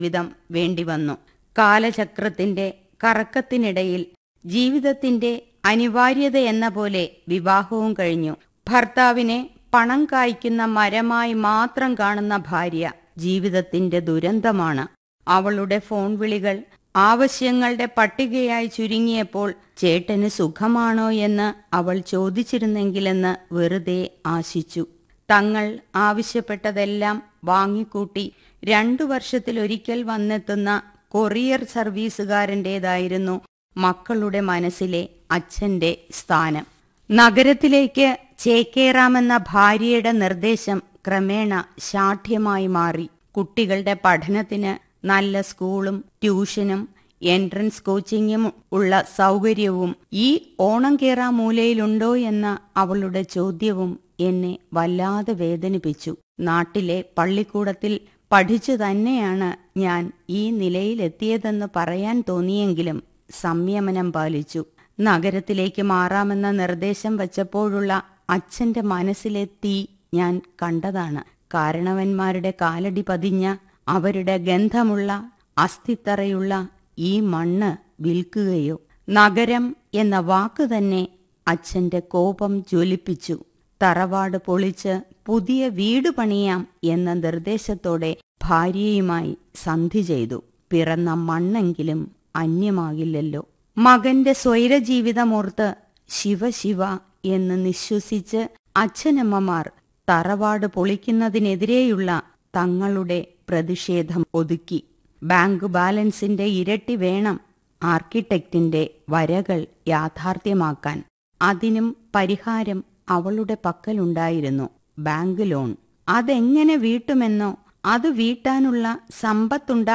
വിധം വേണ്ടിവന്നു കാലചക്രത്തിന്റെ കറക്കത്തിനിടയിൽ ജീവിതത്തിന്റെ അനിവാര്യതയെന്ന പോലെ വിവാഹവും കഴിഞ്ഞു ഭർത്താവിനെ പണം കായ്ക്കുന്ന മരമായി മാത്രം കാണുന്ന ഭാര്യ ജീവിതത്തിന്റെ ദുരന്തമാണ് അവളുടെ ഫോൺ വിളികൾ ആവശ്യങ്ങളുടെ പട്ടികയായി ചുരുങ്ങിയപ്പോൾ ചേട്ടന് സുഖമാണോ എന്ന് അവൾ ചോദിച്ചിരുന്നെങ്കിലെന്ന് വെറുതെ ആശിച്ചു തങ്ങൾ ആവശ്യപ്പെട്ടതെല്ലാം വാങ്ങിക്കൂട്ടി രണ്ടു വർഷത്തിലൊരിക്കൽ വന്നെത്തുന്ന കൊറിയർ സർവീസുകാരൻ്റേതായിരുന്നു മക്കളുടെ മനസ്സിലെ അച്ഛന്റെ സ്ഥാനം നഗരത്തിലേക്ക് ചേക്കേറാമെന്ന ഭാര്യയുടെ നിർദ്ദേശം ക്രമേണ ശാഠ്യമായി മാറി കുട്ടികളുടെ പഠനത്തിന് നല്ല സ്കൂളും ട്യൂഷനും എൻട്രൻസ് കോച്ചിങ്ങും ഉള്ള സൗകര്യവും ഈ ഓണം കേറാ മൂലയിലുണ്ടോ എന്ന അവളുടെ ചോദ്യവും എന്നെ വല്ലാതെ വേദനിപ്പിച്ചു നാട്ടിലെ പള്ളിക്കൂടത്തിൽ പഠിച്ചു തന്നെയാണ് ഞാൻ ഈ നിലയിലെത്തിയതെന്ന് പറയാൻ തോന്നിയെങ്കിലും സംയമനം പാലിച്ചു നഗരത്തിലേക്ക് മാറാമെന്ന നിർദ്ദേശം വച്ചപ്പോഴുള്ള അച്ഛന്റെ മനസ്സിലെ തീ ഞാൻ കണ്ടതാണ് കാരണവന്മാരുടെ കാലടി പതിഞ്ഞ അവരുടെ ഗന്ധമുള്ള അസ്ഥിത്തറയുള്ള ഈ മണ്ണ് വിൽക്കുകയോ നഗരം എന്ന വാക്ക് തന്നെ അച്ഛന്റെ കോപം ജ്വലിപ്പിച്ചു തറവാട് പൊളിച്ച് പുതിയ വീട് പണിയാം എന്ന നിർദ്ദേശത്തോടെ ഭാര്യയുമായി സന്ധി ചെയ്തു പിറന്ന മണ്ണെങ്കിലും അന്യമാകില്ലല്ലോ മകന്റെ സ്വൈരജീവിതമോർത്ത് ശിവശിവ എന്ന് നിശ്വസിച്ച് അച്ഛനമ്മമാർ തറവാട് പൊളിക്കുന്നതിനെതിരെയുള്ള തങ്ങളുടെ പ്രതിഷേധം ഒതുക്കി ബാങ്ക് ബാലൻസിന്റെ ഇരട്ടി വേണം ആർക്കിടെക്റ്റിന്റെ വരകൾ യാഥാർത്ഥ്യമാക്കാൻ അതിനും പരിഹാരം അവളുടെ പക്കലുണ്ടായിരുന്നു ബാങ്ക് ലോൺ അതെങ്ങനെ വീട്ടുമെന്നോ അത് വീട്ടാനുള്ള സമ്പത്തുണ്ടാ